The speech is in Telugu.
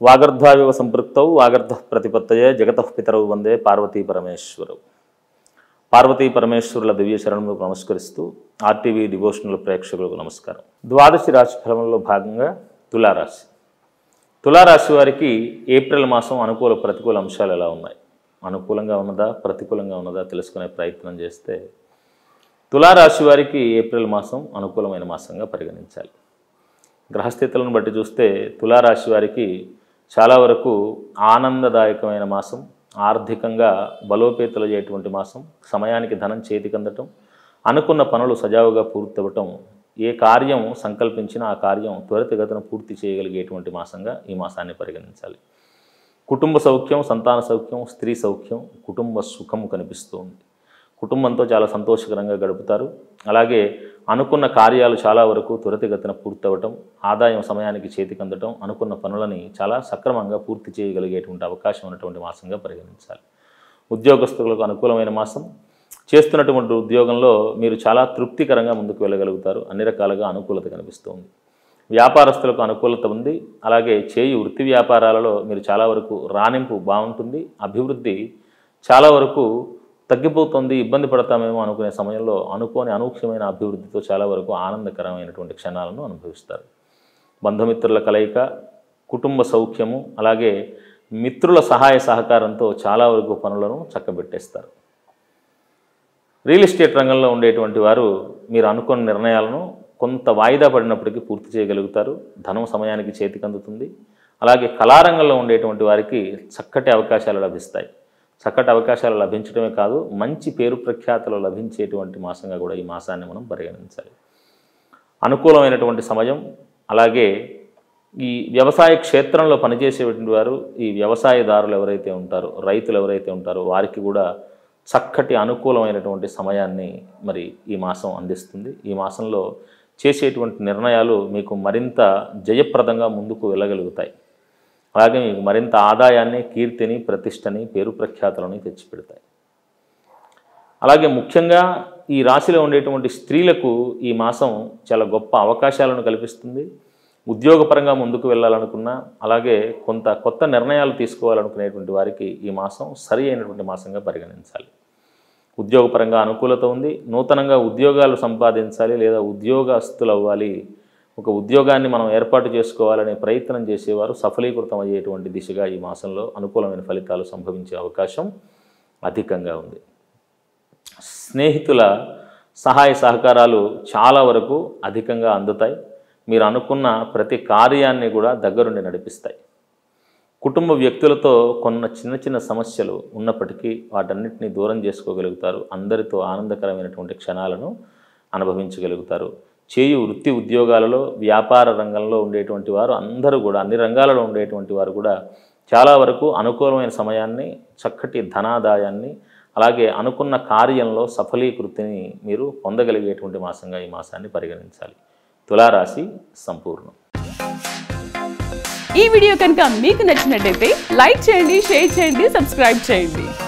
వాగర్ధావివ సంపృక్తౌ వాగర్ధ ప్రతిపత్తయే జగతః పితరౌ వందే పార్వతీ పరమేశ్వరవు పార్వతీ పరమేశ్వరుల దివ్య శరణములకు నమస్కరిస్తూ ఆర్టీవీ డివోషనల్ ప్రేక్షకులకు నమస్కారం ద్వాదశి రాశి ఫలంలో భాగంగా తులారాశి తులారాశి వారికి ఏప్రిల్ మాసం అనుకూల ప్రతికూల అంశాలు ఎలా ఉన్నాయి అనుకూలంగా ఉన్నదా ప్రతికూలంగా ఉన్నదా తెలుసుకునే ప్రయత్నం చేస్తే తులారాశి వారికి ఏప్రిల్ మాసం అనుకూలమైన మాసంగా పరిగణించాలి గ్రహస్థితులను బట్టి చూస్తే తులారాశి వారికి చాలా వరకు ఆనందదాయకమైన మాసం ఆర్థికంగా బలోపేతులయ్యేటువంటి మాసం సమయానికి ధనం చేతికి అందటం అనుకున్న పనులు సజావుగా పూర్తవటం ఏ కార్యం సంకల్పించినా ఆ కార్యం త్వరితగతిన పూర్తి చేయగలిగేటువంటి మాసంగా ఈ మాసాన్ని పరిగణించాలి కుటుంబ సౌఖ్యం సంతాన సౌఖ్యం స్త్రీ సౌఖ్యం కుటుంబ సుఖం కనిపిస్తుంది కుటుంబంతో చాలా సంతోషకరంగా గడుపుతారు అలాగే అనుకున్న కార్యాలు చాలా వరకు త్వరితగతిన పూర్తవటం ఆదాయం సమయానికి చేతికి అందటం అనుకున్న పనులని చాలా సక్రమంగా పూర్తి చేయగలిగేటువంటి అవకాశం ఉన్నటువంటి మాసంగా పరిగణించాలి ఉద్యోగస్తులకు అనుకూలమైన మాసం చేస్తున్నటువంటి ఉద్యోగంలో మీరు చాలా తృప్తికరంగా ముందుకు వెళ్ళగలుగుతారు అన్ని రకాలుగా అనుకూలత కనిపిస్తుంది వ్యాపారస్తులకు అనుకూలత ఉంది అలాగే చేయి వృత్తి వ్యాపారాలలో మీరు చాలా వరకు రాణింపు బాగుంటుంది అభివృద్ధి చాలా వరకు తగ్గిపోతుంది ఇబ్బంది పడతామేమో అనుకునే సమయంలో అనుకోని అనూహ్యమైన అభివృద్ధితో చాలా వరకు ఆనందకరమైనటువంటి క్షణాలను అనుభవిస్తారు బంధుమిత్రుల కలయిక కుటుంబ సౌఖ్యము అలాగే మిత్రుల సహాయ సహకారంతో చాలా వరకు పనులను చక్కబెట్టేస్తారు రియల్ ఎస్టేట్ రంగంలో ఉండేటువంటి వారు మీరు అనుకున్న నిర్ణయాలను కొంత వాయిదా పడినప్పటికీ పూర్తి చేయగలుగుతారు ధనం సమయానికి చేతికి అందుతుంది అలాగే కళారంగంలో ఉండేటువంటి వారికి చక్కటి అవకాశాలు లభిస్తాయి చక్కటి అవకాశాలు లభించడమే కాదు మంచి పేరు ప్రఖ్యాతలు లభించేటువంటి మాసంగా కూడా ఈ మాసాన్ని మనం పరిగణించాలి అనుకూలమైనటువంటి సమయం అలాగే ఈ వ్యవసాయ క్షేత్రంలో పనిచేసేటువంటి వారు ఈ వ్యవసాయదారులు ఎవరైతే ఉంటారో రైతులు ఎవరైతే ఉంటారో వారికి కూడా చక్కటి అనుకూలమైనటువంటి సమయాన్ని మరి ఈ మాసం అందిస్తుంది ఈ మాసంలో చేసేటువంటి నిర్ణయాలు మీకు మరింత జయప్రదంగా ముందుకు వెళ్ళగలుగుతాయి అలాగే మీకు మరింత ఆదాయాన్ని కీర్తిని ప్రతిష్టని పేరు ప్రఖ్యాతులని తెచ్చిపెడతాయి అలాగే ముఖ్యంగా ఈ రాశిలో ఉండేటువంటి స్త్రీలకు ఈ మాసం చాలా గొప్ప అవకాశాలను కల్పిస్తుంది ఉద్యోగపరంగా ముందుకు వెళ్ళాలనుకున్నా అలాగే కొంత కొత్త నిర్ణయాలు తీసుకోవాలనుకునేటువంటి వారికి ఈ మాసం సరి అయినటువంటి మాసంగా పరిగణించాలి ఉద్యోగపరంగా అనుకూలత ఉంది నూతనంగా ఉద్యోగాలు సంపాదించాలి లేదా ఉద్యోగస్తులు అవ్వాలి ఒక ఉద్యోగాన్ని మనం ఏర్పాటు చేసుకోవాలనే ప్రయత్నం చేసేవారు సఫలీకృతం అయ్యేటువంటి దిశగా ఈ మాసంలో అనుకూలమైన ఫలితాలు సంభవించే అవకాశం అధికంగా ఉంది స్నేహితుల సహాయ సహకారాలు చాలా వరకు అధికంగా అందుతాయి మీరు అనుకున్న ప్రతి కార్యాన్ని కూడా దగ్గరుండి నడిపిస్తాయి కుటుంబ వ్యక్తులతో కొన్న చిన్న చిన్న సమస్యలు ఉన్నప్పటికీ వాటన్నిటిని దూరం చేసుకోగలుగుతారు అందరితో ఆనందకరమైనటువంటి క్షణాలను అనుభవించగలుగుతారు చేయు వృత్తి ఉద్యోగాలలో వ్యాపార రంగంలో ఉండేటువంటి వారు అందరూ కూడా అన్ని రంగాలలో ఉండేటువంటి వారు కూడా చాలా వరకు అనుకూలమైన సమయాన్ని చక్కటి ధనాదాయాన్ని అలాగే అనుకున్న కార్యంలో సఫలీకృతిని మీరు పొందగలిగేటువంటి మాసంగా ఈ మాసాన్ని పరిగణించాలి తులారాశి సంపూర్ణం ఈ వీడియో కనుక మీకు నచ్చినట్టయితే లైక్ చేయండి షేర్ చేయండి సబ్స్క్రైబ్ చేయండి